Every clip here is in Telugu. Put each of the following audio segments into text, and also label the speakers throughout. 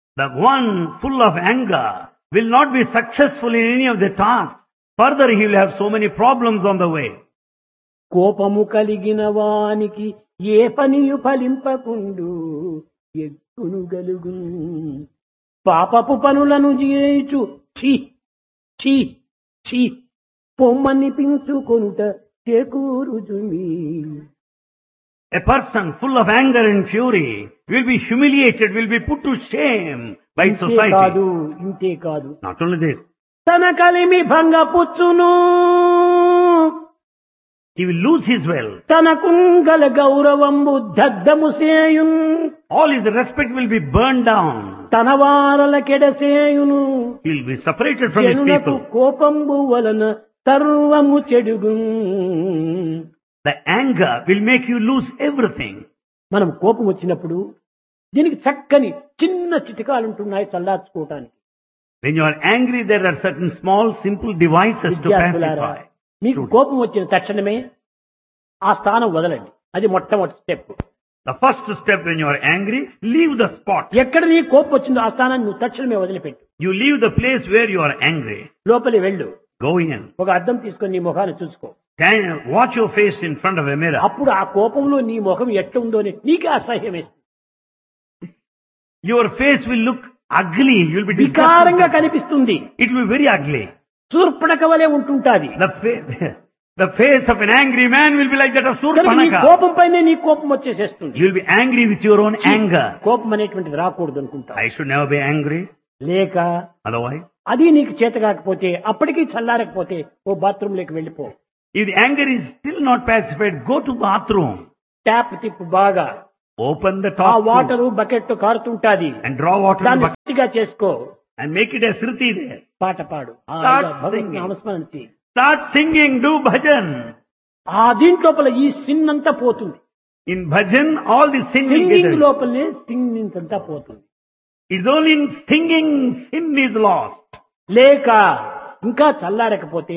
Speaker 1: The one full of anger will not be successful in any of the tasks. Further, he will have so many problems on the way.
Speaker 2: కోపము కలిగిన వానికి ఏ పనియు ఫలింపకుండు ఎగ్గును గలుగు పాపపు పనులను చేయుచు ఛీ ఛీ ఛీ పొమ్మనిపించుకొనుట చేకూరుజుమి
Speaker 1: A person full of anger and fury will be humiliated, will be put to shame by
Speaker 2: ఇంతే
Speaker 1: society.
Speaker 2: కాదు ఇంతే కాదు
Speaker 1: Not only this,
Speaker 2: తన కలిమి భంగపుచ్చును
Speaker 1: he will lose his wealth.
Speaker 2: తనకుంగల గౌరవంబు దగ్ధము సేయున్
Speaker 1: All his respect will be burned down.
Speaker 2: తన వారల కెడసేయును
Speaker 1: He will be separated from his
Speaker 2: జనులకు
Speaker 1: people.
Speaker 2: కోపంబు వలన సర్వము చెడుగు
Speaker 1: The anger will make you lose everything.
Speaker 2: మనం కోపం వచ్చినప్పుడు దీనికి చక్కని చిన్న చిటికాలు ఉంటున్నాయి చల్లార్చుకోవటానికి
Speaker 1: When you are angry, there are certain small, simple devices to
Speaker 2: విద్యార్థులారా
Speaker 1: pacify.
Speaker 2: మీకు కోపం వచ్చిన తక్షణమే ఆ స్థానం వదలండి అది మొట్టమొదటి step
Speaker 1: The first step when you are angry, leave the spot.
Speaker 2: ఎక్కడ నీ కోపం వచ్చిందో ఆ స్థానాన్ని నువ్వు తక్షణమే వదిలిపెట్టు
Speaker 1: You leave the place where you are angry.
Speaker 2: లోపలి వెళ్ళు
Speaker 1: Go in.
Speaker 2: ఒక అద్దం తీసుకొని నీ ముఖాన్ని చూసుకో
Speaker 1: Stand, watch your face in front of a mirror.
Speaker 2: అప్పుడు ఆ కోపంలో నీ ముఖం ఎట్ట ఉందో అని నీకే అసహ్యం వేస్తుంది
Speaker 1: Your face will look ugly. You'll be
Speaker 2: వికారంగా
Speaker 1: disgusted.
Speaker 2: కనిపిస్తుంది
Speaker 1: It will be very ugly.
Speaker 2: Shurpanakha వలె ఉంటుంటాది
Speaker 1: The face, the face of an angry man will be like that of
Speaker 2: కనుక నీ
Speaker 1: Surpanaka.
Speaker 2: కోపం పైనే నీ కోపం వచ్చేసేస్తుంది
Speaker 1: You'll be angry with your own anger.
Speaker 2: కోపం అనేటువంటిది రాకూడదు అనుకుంటా
Speaker 1: I should never be angry.
Speaker 2: లేక
Speaker 1: Otherwise,
Speaker 2: అది నీకు చేత కాకపోతే అప్పటికీ చల్లారకపోతే ఓ బాత్రూమ్ లోకి వెళ్ళిపో
Speaker 1: if the anger is still not pacified, go to bathroom.
Speaker 2: Tap తిప్పు బాగా
Speaker 1: Open the
Speaker 2: ఆ
Speaker 1: top
Speaker 2: వాటర్ బకెట్ తో కారుతుంటాది
Speaker 1: and draw water in the
Speaker 2: దాన్ని
Speaker 1: bucket
Speaker 2: శుద్ధిగా చేసుకో
Speaker 1: and make it a sriti there.
Speaker 2: పాట పాడు ఆ,
Speaker 1: Start
Speaker 2: భగవత్
Speaker 1: singing.
Speaker 2: నామస్మరణ చెయ్యి.
Speaker 1: Start singing, do bhajan.
Speaker 2: ఆ దీంట్లోపల ఈ సిన్ అంతా పోతుంది
Speaker 1: In bhajan, all the sin will get
Speaker 2: singing
Speaker 1: rid.
Speaker 2: లోపలనే సింగింగ్ అంతా పోతుంది
Speaker 1: It's only in singing sin is lost.
Speaker 2: లేక ఇంకా చల్లారకపోతే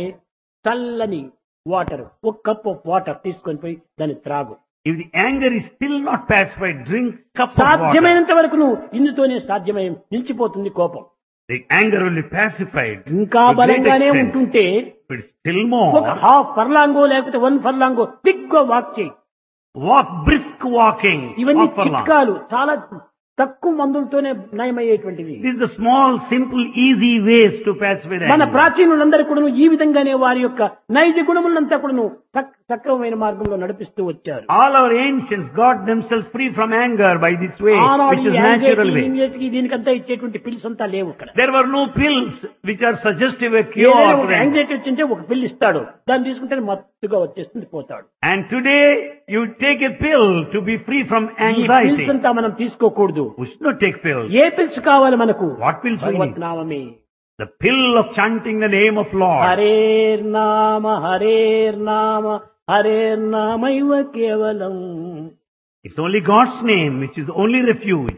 Speaker 2: చల్లని వాటర్ ఒక కప్ ఆఫ్ వాటర్ తీసుకొని పోయి దాన్ని త్రాగు
Speaker 1: If the anger is still not pacified, drink cup of water.
Speaker 2: సాధ్యమైనంత వరకు నువ్వు ఇందుతోనే సాధ్యమై నిలిచిపోతుంది కోపం
Speaker 1: The anger will be pacified.
Speaker 2: ఇంకా
Speaker 1: to great
Speaker 2: బలంగానే
Speaker 1: extent.
Speaker 2: ఉంటుంటే
Speaker 1: But still
Speaker 2: ఒక
Speaker 1: more,
Speaker 2: హాఫ్ ఫర్లాంగో లేకపోతే వన్ ఫర్లాంగో దిగ్గా వాక్ చేయి
Speaker 1: walk brisk walking.
Speaker 2: ఇవన్నీ
Speaker 1: up along.
Speaker 2: చిట్కాలు చాలా తక్కువ మందులతోనే నయమయ్యేటువంటివి
Speaker 1: These are small, simple, easy ways to pacify the
Speaker 2: మన
Speaker 1: anger.
Speaker 2: ప్రాచీనులందరూ కూడా ఈ విధంగానే వారి యొక్క నైజ గుణములంతా కూడా సక్రమమైన మార్గంలో నడిపిస్తూ వచ్చారు
Speaker 1: All our ancients got themselves free from anger by this way,
Speaker 2: ఆనాడు
Speaker 1: which is
Speaker 2: ఈ
Speaker 1: natural
Speaker 2: యాంగ్జైటీ,
Speaker 1: way.
Speaker 2: ఇమ్యూనిటీకి దీనికంతా ఇచ్చేటువంటి పిల్స్ అంతా లేవు ఇక్కడ
Speaker 1: There were no pills which are suggestive a cure
Speaker 2: ఏదైనా
Speaker 1: for
Speaker 2: ఒక
Speaker 1: anger.
Speaker 2: యాంగ్జైటీ వచ్చింటే ఒక పిల్ ఇస్తాడు దాన్ని తీసుకుంటే మత్తుగా వచ్చేస్తుంది పోతాడు
Speaker 1: And today you take a pill to be free from
Speaker 2: ఈ
Speaker 1: anxiety.
Speaker 2: పిల్స్ అంతా మనం తీసుకోకూడదు
Speaker 1: We should not take pills.
Speaker 2: ఏ పిల్స్ కావాలి మనకు
Speaker 1: What pills we
Speaker 2: Bhagwat
Speaker 1: need?
Speaker 2: నామమే
Speaker 1: The pill of chanting the name of Lord.
Speaker 2: హరేర్ నామ హరేర్ నామ హరేర్ నామైవ కేవలం
Speaker 1: It's only God's name which is the only refuge.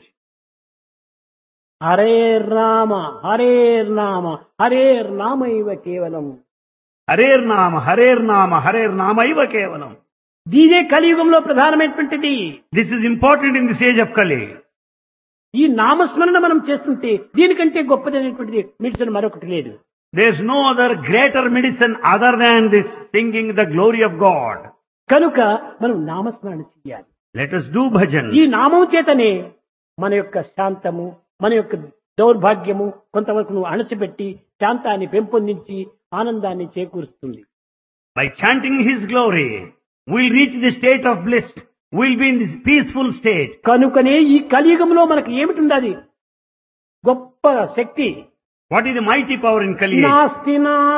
Speaker 2: హరేర్ నామ హరేర్ నామ హరేర్ నామైవ కేవలం
Speaker 1: Harer Nama, Harer Nama, Harer Nama Iva Kevalam.
Speaker 2: దీనే కలియుగంలో ప్రధానమైనటువంటిది
Speaker 1: This is important in this age of Kali.
Speaker 2: ఈ నామస్మరణ మనం చేస్తుంటే దీనికంటే గొప్పదైనటువంటిది మెడిసిన్ మరొకటి లేదు
Speaker 1: There's no other greater medicine other than this singing the glory of God.
Speaker 2: కనుక మనం నామస్మరణ చేయాలి
Speaker 1: Let us do bhajan.
Speaker 2: ఈ నామం చేతనే మన యొక్క శాంతము మన యొక్క దౌర్భాగ్యము కొంతవరకు నువ్వు అణచిపెట్టి శాంతాన్ని పెంపొందించి ఆనందాన్ని చేకూరుస్తుంది
Speaker 1: By chanting His glory, we'll reach the state of bliss. We'll be in this peaceful state.
Speaker 2: కనుకనే ఈ కలియుగంలో మనకు ఏమిటి ఉన్నది గొప్ప శక్తి
Speaker 1: What is the mighty power in Kali? age?
Speaker 2: నాస్తి నా